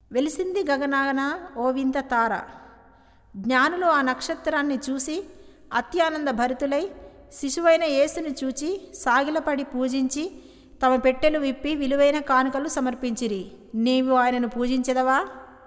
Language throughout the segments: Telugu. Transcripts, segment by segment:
వెలిసింది గగనాన ఓ వింత తార జ్ఞానులు ఆ నక్షత్రాన్ని చూసి అత్యానంద భరితులై శిశువైన యేసుని చూచి సాగిలపడి పూజించి తమ పెట్టెలు విప్పి విలువైన కానుకలు సమర్పించిరి నీవు ఆయనను పూజించదవా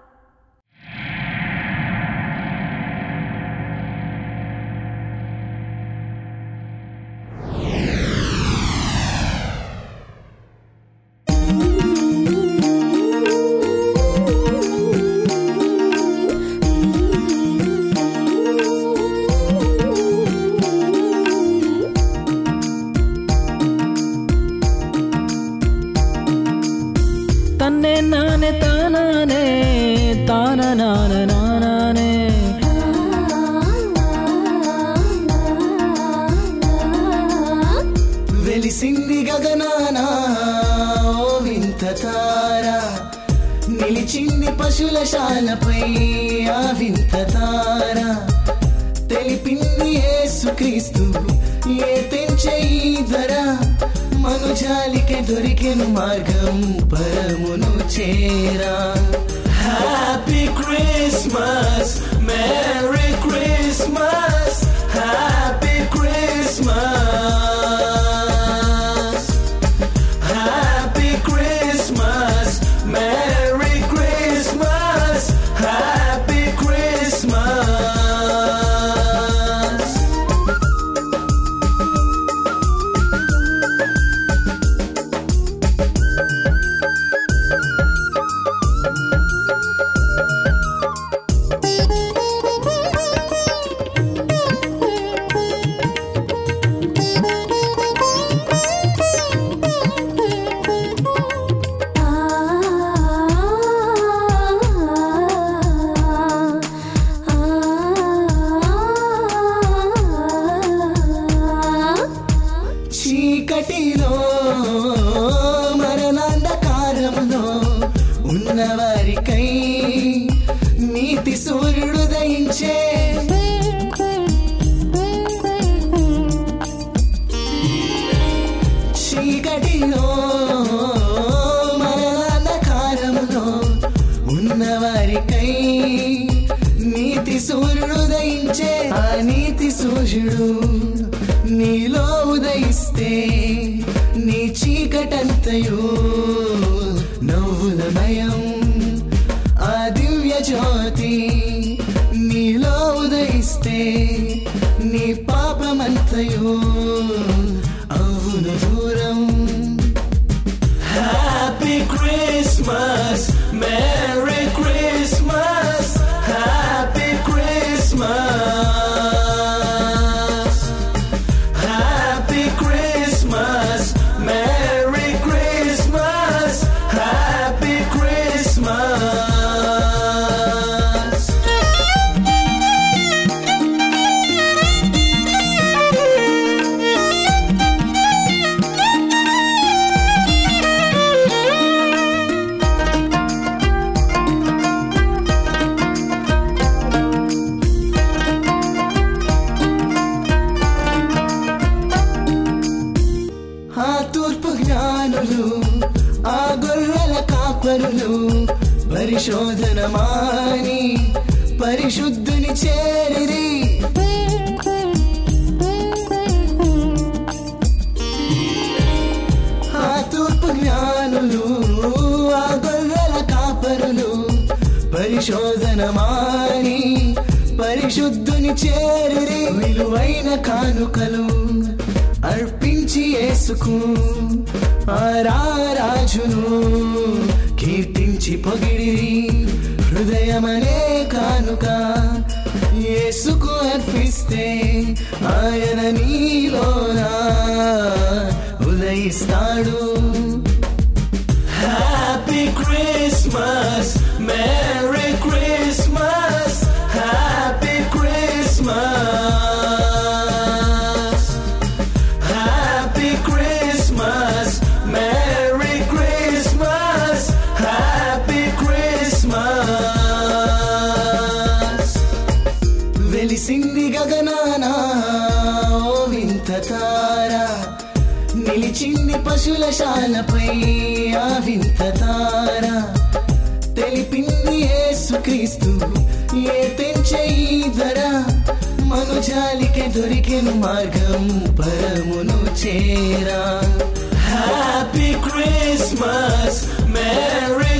ತನ್ನೆ ನಾನೆ ತಾನಾನೆ ತಾನ ನಾನ ನಾನಾನೆ వెలిసింది గగనాన ఓ వింత తార నిలిచింది పశుల శాలపై ఆ వింత తార తెలిపింది యేసుక్రీస్తు ఏ తెంచే ఈ ధర మనుజాలికే దొరికెను మార్గం పరమును చేరా happy Christmas merry Christmas happy Christmas happy Christmas merry Christmas happy Christmas చీకటిలో మరణాంధకారంలో ఉన్నవారికై నీతి సూర్యుడు దయించే చీకటిలో మరణాంధకారంలో ఉన్నవారికై నీతి సూర్యుడు ఉదయించే ఆ నీతి సూర్యుడు నీలో ఉదయిస్తే నీ చీకటంతయు నవ్వుల భయం ఆ దివ్య జ్యోతి నీలో ఉదయిస్తే నీ పాపమంతయు అవును దూరం happy Christmas merry Christmas happy Christmas happy Christmas merry Christmas happy Christmas ఆ తూర్పు జ్ఞానులు ఆ గొర్రెల కాపరులు పరిశోధన మాని పరిశుద్ధుని చేరిరి ఆ తూర్పు జ్ఞానులు ఆ గొర్రెల కాపరులు పరిశోధన మాని పరిశుద్ధుని చేరిరి విలువైన కానుకలు అర్పించి యేసుకు ఆ రారాజును కీర్తించి పొగిడిరి హృదయమనే కానుక యేసుకు అర్పిస్తే ఆయన నీలోనా ఉదయిస్తాడు happy Christmas merry Christmas happy Christmas happy Christmas merry Christmas happy Christmas వెలిసింది గగనాన ఓ వింత తార నిలిచింది పశుల శాలపై ఆ వింత తార తెలిపింది క్రీస్తు ఏ పెంచే ఈ ధర మనుజాలికే దొరికెను మార్గం పరమును చేరా హ్యాపీ క్రిస్మస్ మేరీ